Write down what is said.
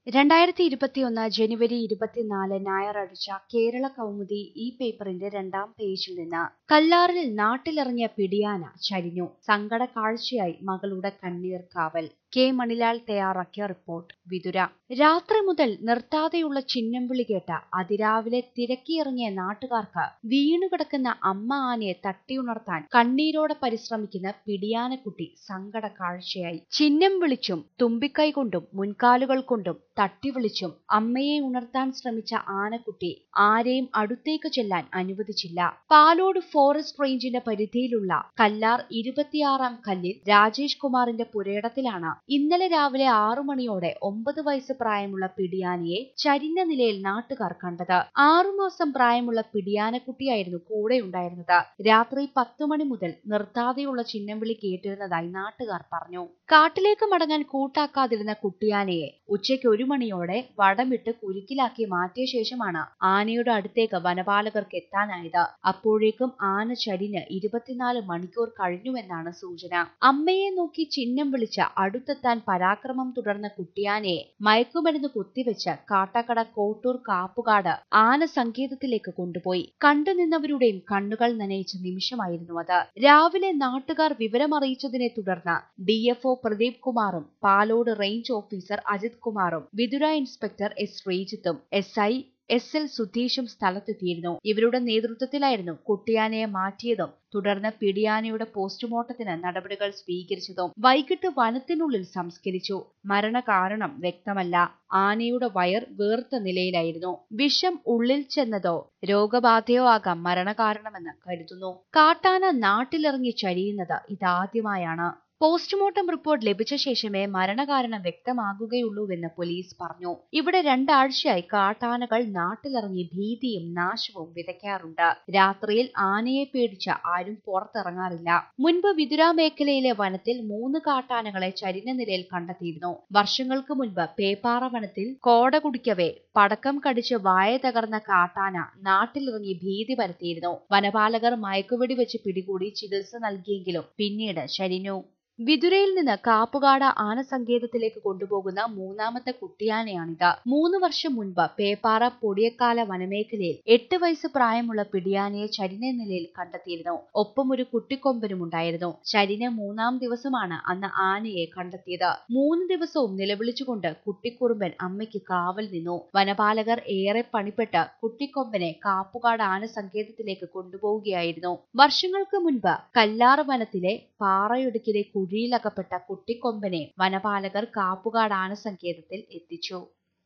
രണ്ടായിരത്തി ഇരുപത്തിയൊന്ന് ജനുവരി ഇരുപത്തിനാല് ഞായറാഴ്ച കേരള കൗമുദി ഈ പേപ്പറിന്റെ രണ്ടാം പേജിൽ നിന്ന് കല്ലാറിൽ നാട്ടിലിറങ്ങിയ പിടിയാന ചരിഞ്ഞു സങ്കട കാഴ്ചയായി മകളുടെ കണ്ണീർ കാവൽ കെ മണിലാൽ തയ്യാറാക്കിയ റിപ്പോർട്ട് വിതുര രാത്രി മുതൽ നിർത്താതെയുള്ള ചിഹ്നം വിളി കേട്ട അതിരാവിലെ തിരക്കിയിറങ്ങിയ നാട്ടുകാർക്ക് വീണുകിടക്കുന്ന അമ്മ ആനയെ തട്ടിയുണർത്താൻ കണ്ണീരോടെ പരിശ്രമിക്കുന്ന പിടിയാനക്കുട്ടി സങ്കട കാഴ്ചയായി ചിഹ്നം വിളിച്ചും തുമ്പിക്കൈ കൊണ്ടും മുൻകാലുകൾ കൊണ്ടും തട്ടി വിളിച്ചും അമ്മയെ ഉണർത്താൻ ശ്രമിച്ച ആനക്കുട്ടി ആരെയും അടുത്തേക്ക് ചെല്ലാൻ അനുവദിച്ചില്ല പാലോട് ഫോറസ്റ്റ് റേഞ്ചിന്റെ പരിധിയിലുള്ള കല്ലാർ ഇരുപത്തിയാറാം കല്ലിൽ രാജേഷ് കുമാറിന്റെ പുരയിടത്തിലാണ് ഇന്നലെ രാവിലെ ആറു മണിയോടെ ഒമ്പത് വയസ്സ് പ്രായമുള്ള പിടിയാനയെ ചരിഞ്ഞ നിലയിൽ നാട്ടുകാർ കണ്ടത് ആറുമാസം പ്രായമുള്ള പിടിയാനക്കുട്ടിയായിരുന്നു കൂടെ ഉണ്ടായിരുന്നത് രാത്രി പത്തു മണി മുതൽ നിർത്താതെയുള്ള ചിഹ്നം വിളി കേട്ടിരുന്നതായി നാട്ടുകാർ പറഞ്ഞു കാട്ടിലേക്ക് മടങ്ങാൻ കൂട്ടാക്കാതിരുന്ന കുട്ടിയാനയെ ഉച്ചയ്ക്ക് ഒരു മണിയോടെ വടമിട്ട് കുരുക്കിലാക്കി മാറ്റിയ ശേഷമാണ് ആനയുടെ അടുത്തേക്ക് വനപാലകർക്ക് എത്താനായത് അപ്പോഴേക്കും ആന ചരിഞ്ഞ് ഇരുപത്തിനാല് മണിക്കൂർ കഴിഞ്ഞുവെന്നാണ് സൂചന അമ്മയെ നോക്കി ചിഹ്നം വിളിച്ച് അടുത്തെത്താൻ പരാക്രമം തുടർന്ന കുട്ടിയാനയെ മയക്കുമരുന്ന് കുത്തിവെച്ച് കാട്ടാക്കട കോട്ടൂർ കാപ്പുകാട് ആന സങ്കേതത്തിലേക്ക് കൊണ്ടുപോയി കണ്ടുനിന്നവരുടെയും കണ്ണുകൾ നനയിച്ച നിമിഷമായിരുന്നു അത് രാവിലെ നാട്ടുകാർ വിവരമറിയിച്ചതിനെ തുടർന്ന് ഡിഎഫ്ഒ പ്രദീപ് കുമാറും പാലോട് റേഞ്ച് ഓഫീസർ അജിത് കുമാറും വിതുര ഇൻസ്പെക്ടർ എസ് ശ്രീജിത്തും എസ് ഐ എസ് എൽ സുധീഷും സ്ഥലത്തെത്തിയിരുന്നു ഇവരുടെ നേതൃത്വത്തിലായിരുന്നു കുട്ടിയാനയെ മാറ്റിയതും തുടർന്ന് പിടിയാനയുടെ പോസ്റ്റ്മോർട്ടത്തിന് നടപടികൾ സ്വീകരിച്ചതും വൈകിട്ട് വനത്തിനുള്ളിൽ സംസ്കരിച്ചു മരണകാരണം വ്യക്തമല്ല ആനയുടെ വയർ വേർത്ത നിലയിലായിരുന്നു വിഷം ഉള്ളിൽ ചെന്നതോ രോഗബാധയോ ആകാം മരണകാരണമെന്ന് കരുതുന്നു കാട്ടാന നാട്ടിലിറങ്ങി ചരിയുന്നത് ഇതാദ്യമായാണ് പോസ്റ്റ്മോർട്ടം റിപ്പോർട്ട് ലഭിച്ച ശേഷമേ മരണകാരണം വ്യക്തമാകുകയുള്ളൂവെന്ന് പോലീസ് പറഞ്ഞു ഇവിടെ രണ്ടാഴ്ചയായി കാട്ടാനകൾ നാട്ടിലിറങ്ങി ഭീതിയും നാശവും വിതയ്ക്കാറുണ്ട് രാത്രിയിൽ ആനയെ പേടിച്ച് ആരും പുറത്തിറങ്ങാറില്ല മുൻപ് വിതുര മേഖലയിലെ വനത്തിൽ മൂന്ന് കാട്ടാനകളെ ചരിഞ്ഞ നിലയിൽ കണ്ടെത്തിയിരുന്നു വർഷങ്ങൾക്ക് മുൻപ് പേപ്പാറ വനത്തിൽ കോട കുടിക്കവേ പടക്കം കടിച്ച് വായ തകർന്ന കാട്ടാന നാട്ടിലിറങ്ങി ഭീതി പരത്തിയിരുന്നു വനപാലകർ മയക്കുവെടി വെച്ച് പിടികൂടി ചികിത്സ നൽകിയെങ്കിലും പിന്നീട് ചരിഞ്ഞു വിതുരയിൽ നിന്ന് കാപ്പുകാട് ആനസങ്കേതത്തിലേക്ക് കൊണ്ടുപോകുന്ന മൂന്നാമത്തെ കുട്ടിയാനയാണിത് മൂന്ന് വർഷം മുൻപ് പേപ്പാറ പൊടിയക്കാല വനമേഖലയിൽ എട്ട് വയസ്സ് പ്രായമുള്ള പിടിയാനയെ ചരിഞ്ഞ നിലയിൽ കണ്ടെത്തിയിരുന്നു ഒപ്പം ഒരു കുട്ടിക്കൊമ്പനും ഉണ്ടായിരുന്നു ചരിഞ്ഞ മൂന്നാം ദിവസമാണ് അന്ന് ആനയെ കണ്ടെത്തിയത് മൂന്ന് ദിവസവും നിലവിളിച്ചുകൊണ്ട് കുട്ടിക്കുറുമ്പൻ അമ്മയ്ക്ക് കാവൽ നിന്നു വനപാലകർ ഏറെ പണിപ്പെട്ട് കുട്ടിക്കൊമ്പനെ കാപ്പുകാട് ആനസങ്കേതത്തിലേക്ക് കൊണ്ടുപോവുകയായിരുന്നു വർഷങ്ങൾക്ക് മുൻപ് കല്ലാറ് വനത്തിലെ പാറയൊടുക്കിലെ കുഴിയിലകപ്പെട്ട കുട്ടിക്കൊമ്പനെ വനപാലകർ കാപ്പുകാട് ആനസങ്കേതത്തിൽ എത്തിച്ചു